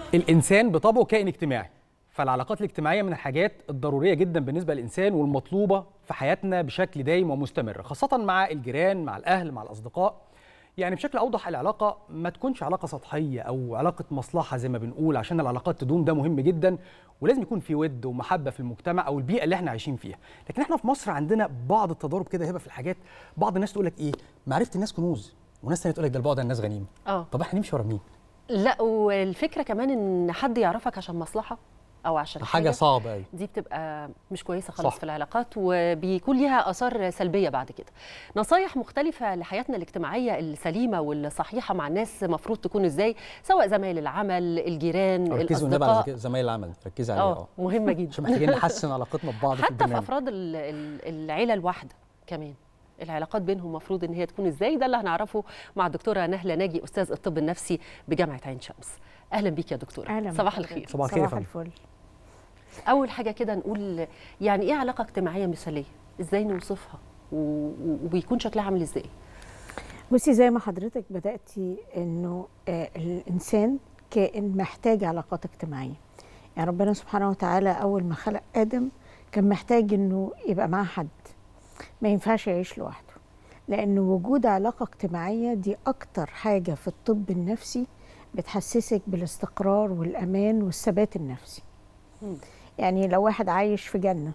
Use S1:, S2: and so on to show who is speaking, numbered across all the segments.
S1: الانسان بطبعه كائن اجتماعي فالعلاقات الاجتماعيه من الحاجات الضروريه جدا بالنسبه للانسان والمطلوبه في حياتنا بشكل دايم ومستمر خاصه مع الجيران مع الاهل مع الاصدقاء يعني بشكل اوضح العلاقه ما تكونش علاقه سطحيه او علاقه مصلحه زي ما بنقول عشان العلاقات تدوم ده مهم جدا ولازم يكون في ود ومحبه في المجتمع او البيئه اللي احنا عايشين فيها لكن احنا في مصر عندنا بعض التضارب كده هبه في الحاجات بعض الناس تقول لك ايه معرفه الناس كنوز وناس ثانيه تقول لك ده البعد عن الناس غنيمه
S2: اه
S1: طب احنا نمشي ورا مين
S2: لا والفكره كمان ان حد يعرفك عشان مصلحه او عشان
S1: حاجه صعبه أوي
S2: دي بتبقى مش كويسه خالص
S1: صح.
S2: في العلاقات وبيكون ليها اثار سلبيه بعد كده نصايح مختلفه لحياتنا الاجتماعيه السليمه والصحيحه مع الناس مفروض تكون ازاي سواء زمايل العمل الجيران
S1: ركزوا النبي على
S2: الاصدقاء
S1: ذك- زمايل العمل ركزي عليها
S2: اه
S1: اه
S2: مهمه جدا
S1: عشان محتاجين نحسن علاقتنا ببعض في
S2: حتى في
S1: البرنامج
S2: افراد ال- ال- العيله الواحده كمان العلاقات بينهم المفروض ان هي تكون ازاي ده اللي هنعرفه مع الدكتوره نهله ناجي استاذ الطب النفسي بجامعه عين شمس اهلا بيك يا دكتوره
S3: اهلا
S2: صباح
S3: بحضرتك.
S2: الخير
S1: صباح الخير يا
S3: صباح
S1: فندم.
S3: الفل
S2: اول حاجه كده نقول يعني ايه علاقه اجتماعيه مثاليه ازاي نوصفها و- و- وبيكون شكلها عامل ازاي
S3: بصي زي ما حضرتك بداتي انه آه، الانسان كائن محتاج علاقات اجتماعيه يعني ربنا سبحانه وتعالى اول ما خلق ادم كان محتاج انه يبقى معاه حد ما ينفعش يعيش لوحده لان وجود علاقه اجتماعيه دي اكتر حاجه في الطب النفسي بتحسسك بالاستقرار والامان والثبات النفسي
S2: مم.
S3: يعني لو واحد عايش في جنه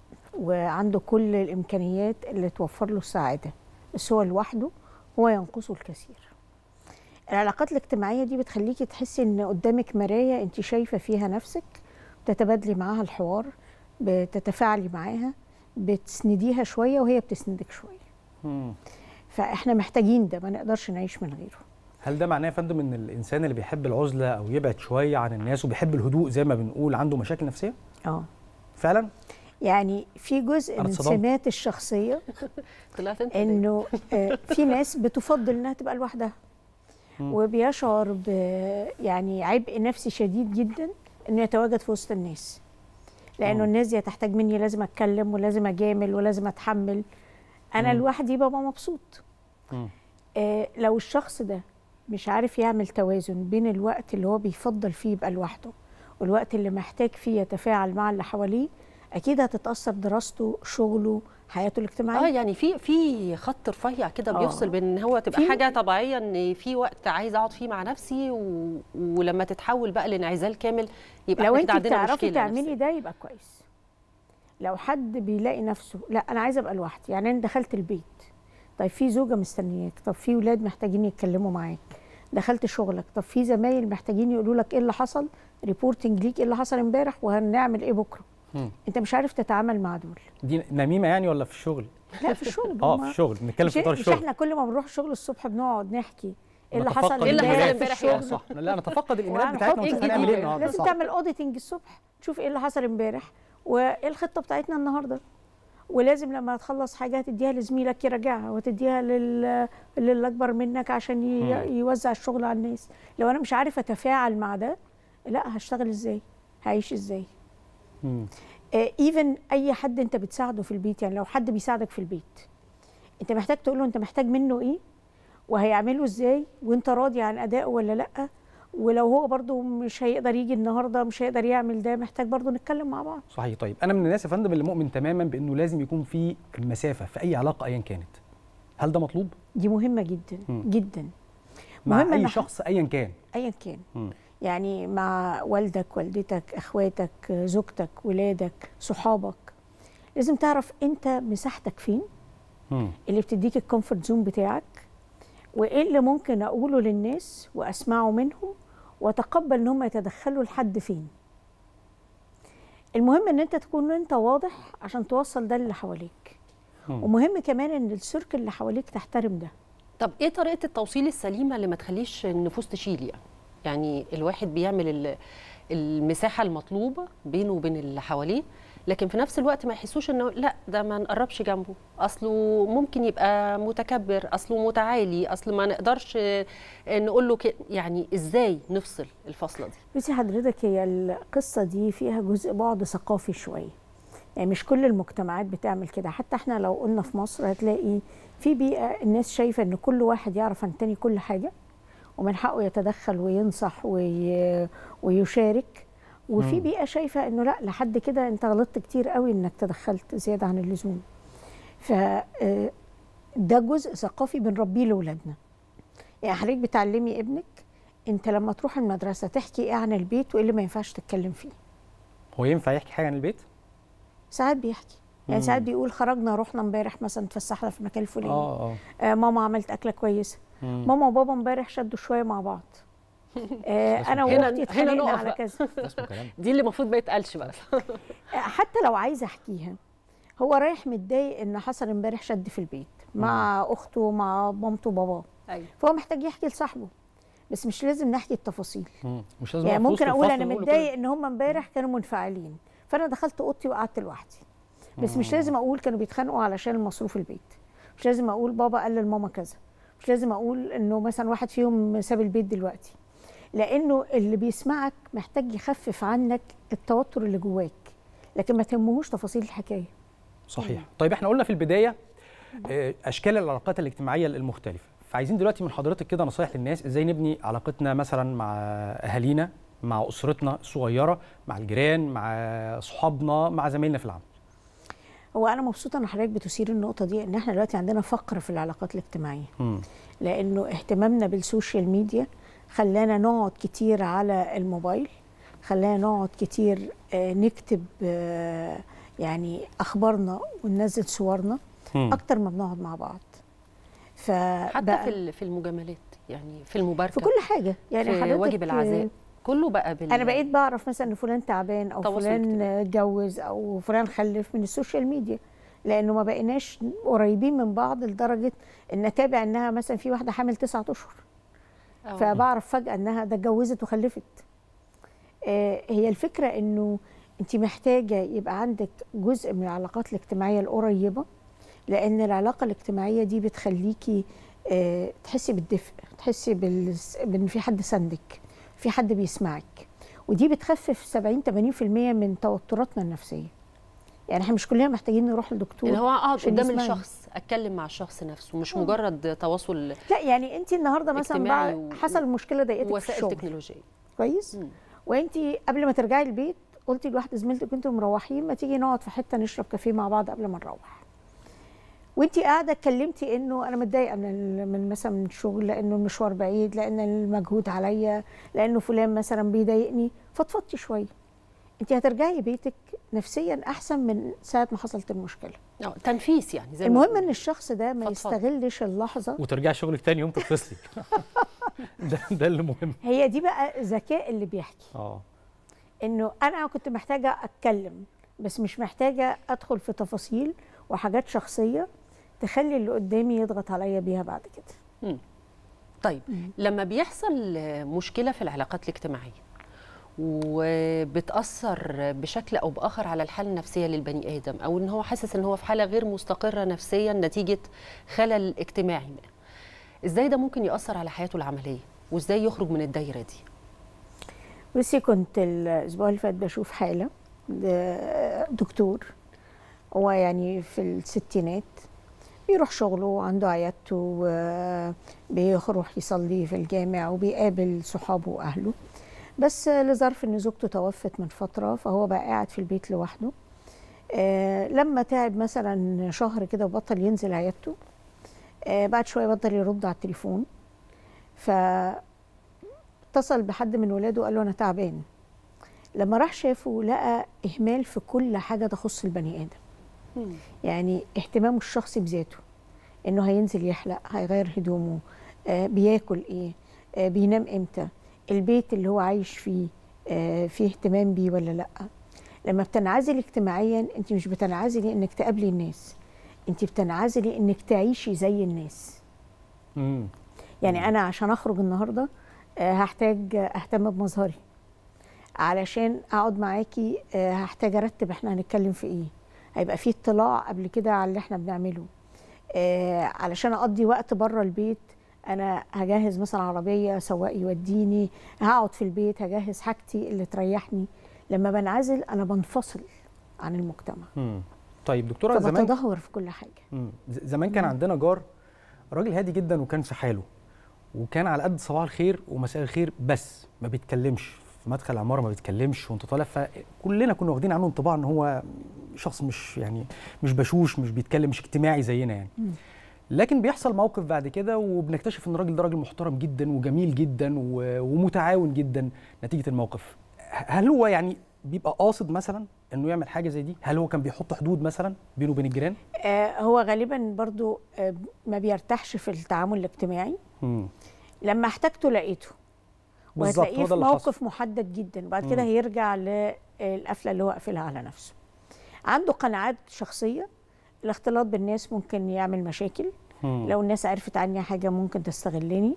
S3: وعنده كل الامكانيات اللي توفر له السعاده بس هو لوحده هو ينقصه الكثير العلاقات الاجتماعيه دي بتخليكي تحسي ان قدامك مرايه انت شايفه فيها نفسك بتتبادلي معاها الحوار بتتفاعلي معاها بتسنديها شويه وهي بتسندك شويه
S1: مم.
S3: فاحنا محتاجين ده ما نقدرش نعيش من غيره
S1: هل ده معناه يا فندم ان الانسان اللي بيحب العزله او يبعد شويه عن الناس وبيحب الهدوء زي ما بنقول عنده مشاكل نفسيه
S3: اه
S1: فعلا
S3: يعني في جزء
S1: أنا
S3: من
S1: اتصدمت.
S3: سمات الشخصيه
S2: طلعت انت
S3: انه آه، في ناس بتفضل انها تبقى لوحدها
S1: مم.
S3: وبيشعر ب يعني عبء نفسي شديد جدا انه يتواجد في وسط الناس لانه
S1: مم.
S3: الناس دي هتحتاج مني لازم اتكلم ولازم اجامل ولازم اتحمل انا
S1: مم.
S3: لوحدي ببقى مبسوط
S1: مم.
S3: آه لو الشخص ده مش عارف يعمل توازن بين الوقت اللي هو بيفضل فيه يبقى لوحده والوقت اللي محتاج فيه يتفاعل مع اللي حواليه اكيد هتتاثر دراسته شغله حياته
S2: اه
S3: الاجتماعيه
S2: يعني في في خط رفيع كده
S3: آه.
S2: بيفصل بين ان هو تبقى
S3: في-
S2: حاجه طبيعيه ان في وقت عايز اقعد فيه مع نفسي و... ولما تتحول بقى لانعزال كامل يبقى
S3: لو
S2: احنا
S3: انت
S2: كده عندنا
S3: بتعرفي
S2: مشكله
S3: تعملي
S2: نفسية.
S3: ده يبقى كويس لو حد بيلاقي نفسه لا انا عايزه ابقى لوحدي يعني انا دخلت البيت طيب في زوجه مستنياك طب في ولاد محتاجين يتكلموا معاك دخلت شغلك طب في زمايل محتاجين يقولوا لك ايه اللي حصل ريبورتنج ليك ايه اللي حصل امبارح وهنعمل ايه بكره
S1: مم.
S3: انت مش عارف تتعامل مع دول
S1: دي نميمه يعني ولا في الشغل
S3: لا في الشغل
S1: اه
S3: هما-
S1: في الشغل بنتكلم
S3: مش,
S1: في اطار
S3: مش
S1: الشغل
S3: احنا كل ما بنروح الشغل الصبح بنقعد نحكي ايه اللي
S1: نتفقد
S3: حصل
S2: إيه اللي حصل
S1: الإيميلات.
S2: امبارح
S3: في
S2: يعني؟
S3: الشغل
S1: صح لا نتفقد الايميلات
S3: وهنحط
S1: بتاعتنا ونشوف
S2: إيه
S1: هنعمل ايه
S2: الجديد؟
S1: النهارده
S3: لازم
S1: صح.
S3: تعمل اوديتنج الصبح تشوف ايه اللي حصل امبارح وايه الخطه بتاعتنا النهارده ولازم لما تخلص حاجه هتديها لزميلك يراجعها وتديها لل... للي اكبر منك عشان ي...
S1: مم.
S3: يوزع الشغل على الناس لو انا مش عارف اتفاعل مع ده لا هشتغل ازاي هعيش ازاي
S1: مم.
S3: ايفن اي حد انت بتساعده في البيت يعني لو حد بيساعدك في البيت انت محتاج تقول له انت محتاج منه ايه وهيعمله ازاي وانت راضي عن ادائه ولا لا ولو هو برضو مش هيقدر يجي النهارده مش هيقدر يعمل ده محتاج برضو نتكلم مع بعض
S1: صحيح طيب انا من الناس يا فندم اللي مؤمن تماما بانه لازم يكون في مسافه في اي علاقه ايا كانت هل ده مطلوب
S3: دي مهمه جدا
S1: مم.
S3: جدا
S1: مع
S3: مهم إن
S1: اي
S3: ح-
S1: شخص ايا كان
S3: ايا كان
S1: مم.
S3: يعني مع والدك والدتك اخواتك زوجتك ولادك صحابك لازم تعرف انت مساحتك فين
S1: مم.
S3: اللي بتديك الكومفورت زون بتاعك وايه اللي ممكن اقوله للناس واسمعه منهم واتقبل ان هم يتدخلوا لحد فين المهم ان انت تكون انت واضح عشان توصل ده للي حواليك
S1: مم.
S3: ومهم كمان ان السيركل اللي حواليك تحترم ده
S2: طب ايه طريقه التوصيل السليمه اللي ما تخليش النفوس تشيل يعني يعني الواحد بيعمل ال- المساحه المطلوبه بينه وبين اللي حواليه لكن في نفس الوقت ما يحسوش انه لا ده ما نقربش جنبه اصله ممكن يبقى متكبر اصله متعالي اصل ما نقدرش نقول له كده يعني ازاي نفصل الفصله دي
S3: بصي حضرتك هي القصه دي فيها جزء بعد ثقافي شويه يعني مش كل المجتمعات بتعمل كده حتى احنا لو قلنا في مصر هتلاقي في بيئه الناس شايفه ان كل واحد يعرف عن التاني كل حاجه ومن حقه يتدخل وينصح وي... ويشارك وفي
S1: مم.
S3: بيئه شايفه انه لا لحد كده انت غلطت كتير قوي انك تدخلت زياده عن اللزوم ف آه، ده جزء ثقافي بنربيه لاولادنا يعني حضرتك بتعلمي ابنك انت لما تروح المدرسه تحكي ايه عن البيت وايه اللي ما ينفعش تتكلم فيه
S1: هو ينفع يحكي حاجه عن البيت
S3: ساعات بيحكي يعني
S1: مم.
S3: ساعات بيقول خرجنا رحنا امبارح مثلا اتفسحنا في المكان الفلاني
S1: اه اه
S3: آه ماما عملت اكله كويسه
S1: مم.
S3: ماما وبابا امبارح شدوا شويه مع بعض آه انا
S2: هنا-
S3: واختي
S2: هنا
S3: اتخانقنا
S2: نقف
S3: على
S2: بقى.
S3: كذا
S1: ده اسمه كلام
S2: دي اللي المفروض ما يتقالش بقى
S3: حتى لو عايزه احكيها هو رايح متضايق ان حصل امبارح شد في البيت مع اخته مع مامته وباباه
S2: ايوه
S3: فهو محتاج يحكي لصاحبه بس مش لازم نحكي التفاصيل
S1: مم. مش لازم
S3: يعني
S1: أقف في وسط
S3: ممكن اقول
S1: الفصل
S3: انا
S1: ونقول
S3: متضايق
S1: لكل-
S3: ان هم امبارح كانوا منفعلين فانا دخلت اوضتي وقعدت لوحدي بس مش
S1: مم.
S3: لازم اقول كانوا بيتخانقوا علشان المصروف البيت مش لازم اقول بابا قال لماما كذا مش لازم اقول انه مثلا واحد فيهم ساب البيت دلوقتي لانه اللي بيسمعك محتاج يخفف عنك التوتر اللي جواك لكن ما تهمهوش تفاصيل الحكايه
S1: صحيح طيب احنا قلنا في البدايه آه، اشكال العلاقات الاجتماعيه المختلفه فعايزين دلوقتي من حضرتك كده نصايح للناس ازاي نبني علاقتنا مثلا مع اهالينا مع اسرتنا الصغيره مع الجيران مع صحابنا مع زمايلنا في العمل
S3: هو انا مبسوطه ان حضرتك بتثير النقطه دي ان احنا دلوقتي عندنا فقر في العلاقات الاجتماعيه
S1: مم.
S3: لانه اهتمامنا بالسوشيال ميديا خلانا نقعد كتير على الموبايل خلانا نقعد كتير آه، نكتب آه، يعني اخبارنا وننزل صورنا
S1: مم.
S3: اكتر ما بنقعد مع بعض ف
S2: حتى في ال- في المجاملات يعني في المباركه
S3: في كل حاجه يعني
S2: في
S3: حضرتك
S2: واجب العزاء كله بقى بال
S3: انا بقيت بعرف مثلا ان فلان تعبان او
S2: تواصل
S3: فلان اتجوز او فلان خلف من السوشيال ميديا لانه ما بقيناش قريبين من بعض لدرجه ان اتابع انها مثلا في واحده حامل تسعة اشهر
S2: آه.
S3: فبعرف فجاه انها ده اتجوزت وخلفت آه، هي الفكره انه انت محتاجه يبقى عندك جزء من العلاقات الاجتماعيه القريبه لان العلاقه الاجتماعيه دي بتخليكي آه، تحسي بالدفء تحسي بال- بان في حد سندك في حد بيسمعك ودي بتخفف 70 80% من توتراتنا النفسيه يعني احنا مش كلنا محتاجين نروح لدكتور
S2: اللي هو اقعد
S3: عشان
S2: قدام
S3: يسمعني.
S2: الشخص اتكلم مع الشخص نفسه مش
S3: آه.
S2: مجرد تواصل
S3: لا يعني انت النهارده مثلا
S2: اجتماعي
S3: بعد
S2: و-
S3: حصل مشكله ضايقتك في
S2: وسائل
S3: الشغل
S2: تكنولوجيه
S3: كويس
S2: مم.
S3: وانت قبل ما ترجعي البيت قلتي لواحده زميلتك كنتوا مروحين ما تيجي نقعد في حته نشرب كافيه مع بعض قبل ما نروح وانت قاعده اتكلمتي انه انا متضايقه من ال- من مثلا من الشغل لانه المشوار بعيد لان المجهود عليا لانه فلان مثلا بيضايقني فضفضتي شويه انت هترجعي بيتك نفسيا احسن من ساعه ما حصلت المشكله
S2: آه، تنفيس يعني زي ما
S3: المهم
S2: بنقول.
S3: ان الشخص ده ما
S2: فضفض.
S3: يستغلش اللحظه
S1: وترجعي شغلك تاني يوم تتفصلي ده ده اللي مهم
S3: هي دي بقى ذكاء اللي بيحكي
S1: اه
S3: انه انا كنت محتاجه اتكلم بس مش محتاجه ادخل في تفاصيل وحاجات شخصيه تخلي اللي قدامي يضغط عليا بيها بعد كده
S2: طيب لما بيحصل مشكله في العلاقات الاجتماعيه وبتاثر بشكل او باخر على الحاله النفسيه للبني ادم او ان هو حاسس ان هو في حاله غير مستقره نفسيا نتيجه خلل اجتماعي ما ازاي ده ممكن ياثر على حياته العمليه وازاي يخرج من الدايره دي
S3: بصي كنت الاسبوع اللي فات بشوف حاله د- دكتور هو يعني في الستينات بيروح شغله وعنده عيادته وبيروح يصلي في الجامع وبيقابل صحابه واهله بس لظرف ان زوجته توفت من فتره فهو بقى قاعد في البيت لوحده آه لما تعب مثلا شهر كده وبطل ينزل عيادته آه بعد شويه بطل يرد على التليفون ف اتصل بحد من ولاده قال له انا تعبان لما راح شافه لقى اهمال في كل حاجه تخص البني ادم يعني اهتمامه الشخصي بذاته انه هينزل يحلق هيغير هدومه آه بياكل ايه آه بينام امتى البيت اللي هو عايش فيه آه فيه اهتمام بيه ولا لا لما بتنعزلي اجتماعيا انت مش بتنعزلي انك تقابلي الناس انت بتنعزلي انك تعيشي زي الناس
S1: امم
S3: يعني انا عشان اخرج النهارده آه، هحتاج اهتم بمظهري علشان اقعد معاكي آه، هحتاج ارتب احنا هنتكلم في ايه هيبقى في اطلاع قبل كده على اللي احنا بنعمله آه، علشان اقضي وقت بره البيت انا هجهز مثلا عربيه سواق يوديني هقعد في البيت هجهز حاجتي اللي تريحني لما بنعزل انا بنفصل عن المجتمع
S1: امم طيب دكتوره زمان
S3: فبتدهور في كل حاجه
S1: مم. ز- زمان كان عندنا جار راجل هادي جدا وكان في حاله وكان على قد صباح الخير ومساء الخير بس ما بيتكلمش في مدخل العماره ما بيتكلمش وانت طالع فكلنا كنا واخدين عنه انطباع ان هو شخص مش يعني مش بشوش مش بيتكلم مش اجتماعي زينا يعني
S3: مم.
S1: لكن بيحصل موقف بعد كده وبنكتشف ان الراجل ده راجل محترم جدا وجميل جدا و- ومتعاون جدا نتيجه الموقف هل هو يعني بيبقى قاصد مثلا انه يعمل حاجه زي دي هل هو كان بيحط حدود مثلا بينه وبين الجيران
S3: آه هو غالبا برضو آه ما بيرتاحش في التعامل الاجتماعي
S1: مم.
S3: لما احتاجته لقيته
S1: بالظبط
S3: وهتلاقيه
S1: هو
S3: في
S1: ده اللي حصل
S3: موقف محدد جدا وبعد كده
S1: مم.
S3: هيرجع للقفله اللي هو قافلها على نفسه عنده قناعات شخصيه الاختلاط بالناس ممكن يعمل مشاكل
S1: مم.
S3: لو الناس عرفت عني حاجه ممكن تستغلني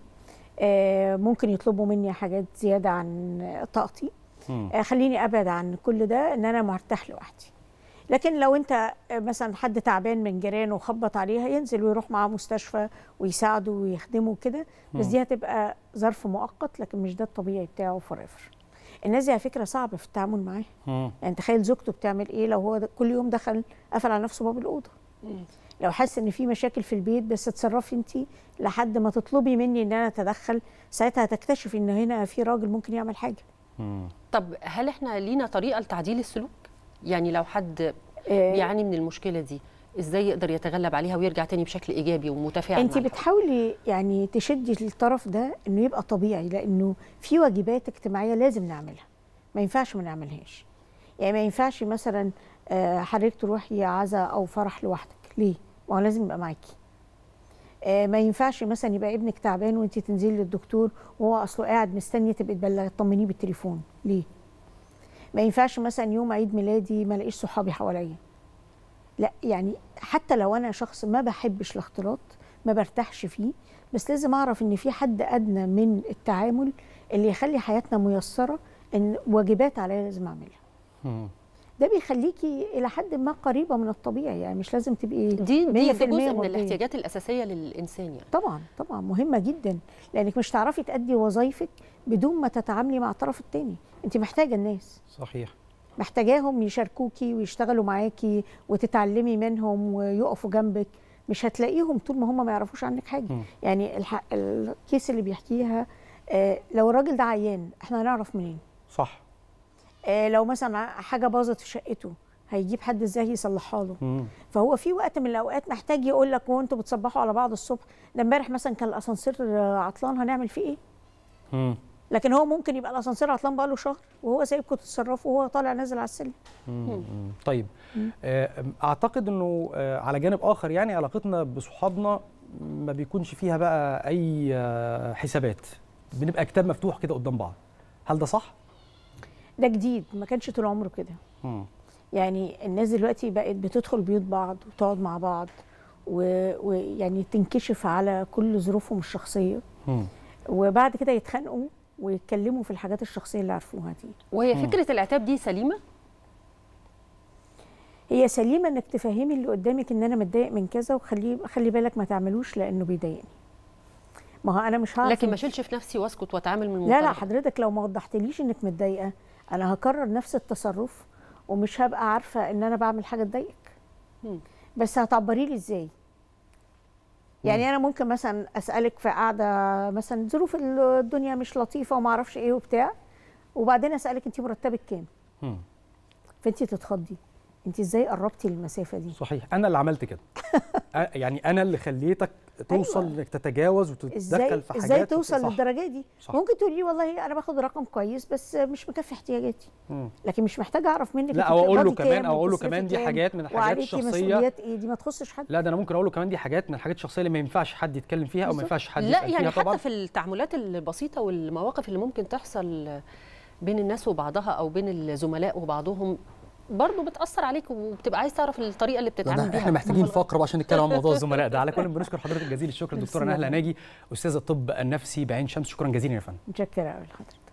S3: آه ممكن يطلبوا مني حاجات زياده عن طاقتي
S1: مم.
S3: آه، خليني ابعد عن كل ده ان انا مرتاح لوحدي لكن لو انت آه، مثلا حد تعبان من جيرانه وخبط عليها ينزل ويروح معاه مستشفى ويساعده ويخدمه كده بس
S1: مم.
S3: دي هتبقى ظرف مؤقت لكن مش ده الطبيعي بتاعه فوريفر الناس دي على فكره صعبه في التعامل معاه
S1: مم.
S3: يعني تخيل زوجته بتعمل ايه لو هو ده- كل يوم دخل قفل على نفسه باب الاوضه لو حاسس ان في مشاكل في البيت بس اتصرفي انت لحد ما تطلبي مني ان انا اتدخل ساعتها هتكتشفي ان هنا في راجل ممكن يعمل حاجه
S1: مم.
S2: طب هل احنا لينا طريقه لتعديل السلوك يعني لو حد
S3: آه،
S2: بيعاني من المشكله دي ازاي يقدر يتغلب عليها ويرجع تاني بشكل ايجابي ومتفاعل
S3: انت
S2: مع الحياة؟
S3: بتحاولي يعني تشدي الطرف ده انه يبقى طبيعي لانه في واجبات اجتماعيه لازم نعملها ما ينفعش ما نعملهاش يعني ما ينفعش مثلا آه، حضرتك تروحي عزاء او فرح لوحدك ليه ما هو لازم يبقى معاكي آه، ما ينفعش مثلا يبقى ابنك تعبان وانت تنزلي للدكتور وهو اصله قاعد مستني تبقي تبلغي تطمنيه بالتليفون ليه ما ينفعش مثلا يوم عيد ميلادي ما الاقيش صحابي حواليا لا يعني حتى لو انا شخص ما بحبش الاختلاط ما برتاحش فيه بس لازم اعرف ان في حد ادنى من التعامل اللي يخلي حياتنا ميسره ان واجبات عليا لازم اعملها
S1: مم.
S3: ده بيخليكي الى حد ما قريبه من الطبيعي يعني مش لازم تبقي
S2: دي
S3: 100%
S2: دي ده جزء من
S3: مرضية.
S2: الاحتياجات الاساسيه للانسان يعني
S3: طبعا طبعا مهمه جدا لانك مش تعرفي تأدي وظائفك بدون ما تتعاملي مع الطرف الثاني انت محتاجه الناس
S1: صحيح
S3: محتاجاهم يشاركوكي ويشتغلوا معاكي وتتعلمي منهم ويقفوا جنبك مش هتلاقيهم طول ما هم ما يعرفوش عنك حاجه
S1: مم.
S3: يعني الح... الكيس اللي بيحكيها آه لو الراجل ده عيان احنا هنعرف منين
S1: صح
S3: آه لو مثلا حاجه باظت في شقته هيجيب حد ازاي يصلحها له
S1: مم.
S3: فهو في وقت من الاوقات محتاج يقول لك وانتوا بتصبحوا على بعض الصبح ده امبارح مثلا كان الاسانسير آه، عطلان هنعمل فيه ايه
S1: مم.
S3: لكن هو ممكن يبقى الاسانسير عطلان بقاله شهر وهو سايبكم تتصرفوا وهو طالع نازل على السلم
S1: مم. طيب آه، اعتقد انه آه، على جانب اخر يعني علاقتنا بصحابنا ما بيكونش فيها بقى اي آه، حسابات بنبقى كتاب مفتوح كده قدام بعض هل ده صح
S3: ده جديد ما كانش طول عمره كده
S1: مم.
S3: يعني الناس دلوقتي بقت بتدخل بيوت بعض وتقعد مع بعض و- ويعني تنكشف على كل ظروفهم الشخصيه
S1: مم.
S3: وبعد كده يتخانقوا ويتكلموا في الحاجات الشخصيه اللي عرفوها دي
S2: وهي فكره العتاب دي سليمه
S3: هي سليمه انك تفهمي اللي قدامك ان انا متضايق من كذا وخلي خلي بالك ما تعملوش لانه بيضايقني ما هو انا مش هعرف
S2: لكن ما
S3: إن-
S2: اشيلش في نفسي واسكت واتعامل من
S3: لا لا
S2: منطلق.
S3: حضرتك لو ما وضحتليش انك متضايقه انا هكرر نفس التصرف ومش هبقى عارفه ان انا بعمل حاجه تضايقك
S2: مم.
S3: بس هتعبري لي ازاي يعني انا ممكن مثلا اسالك في قاعده مثلا ظروف الدنيا مش لطيفه وما اعرفش ايه وبتاع وبعدين اسالك انت مرتبك كام
S1: مم.
S3: فانت تتخضي انت ازاي قربتي المسافه دي
S1: صحيح انا اللي عملت كده آه، يعني انا اللي خليتك توصل
S3: أيوة.
S1: انك تتجاوز وتتدخل
S3: ازاي
S1: في حاجات
S3: ازاي توصل
S1: صح.
S3: للدرجه دي
S1: صح.
S3: ممكن تقولي والله انا باخد رقم كويس بس مش مكفي احتياجاتي
S1: مم.
S3: لكن مش محتاجه اعرف منك
S1: لا
S3: انت
S1: او اقول له
S3: بتقبضي
S1: كمان
S3: كام
S1: او اقول له
S3: وبتصرفي
S1: كمان دي
S3: كام
S1: حاجات من الحاجات
S3: وعليكي
S1: الشخصيه
S3: مسؤوليات ايه دي ما تخصش حد
S1: لا ده انا ممكن اقول له كمان دي حاجات من الحاجات الشخصيه اللي ما ينفعش حد يتكلم فيها او ما
S3: بالظبط.
S1: ينفعش حد
S2: لا
S1: يسال
S2: يعني
S1: فيها طبعا
S2: حتى في التعاملات البسيطه والمواقف اللي ممكن تحصل بين الناس وبعضها او بين الزملاء وبعضهم برضه بتاثر عليك وبتبقى عايز تعرف الطريقه اللي
S1: لا
S2: بتتعامل
S1: ده
S2: بيها
S1: احنا محتاجين
S2: ما هو
S1: فقره بقى عشان نتكلم عن موضوع الزملاء ده على كل بنشكر حضرتك جزيل الشكر
S3: ميرسي
S1: دكتوره نهله
S3: والله.
S1: ناجي استاذه الطب النفسي بعين شمس شكرا جزيلا يا فندم
S3: متشكره قوي لحضرتك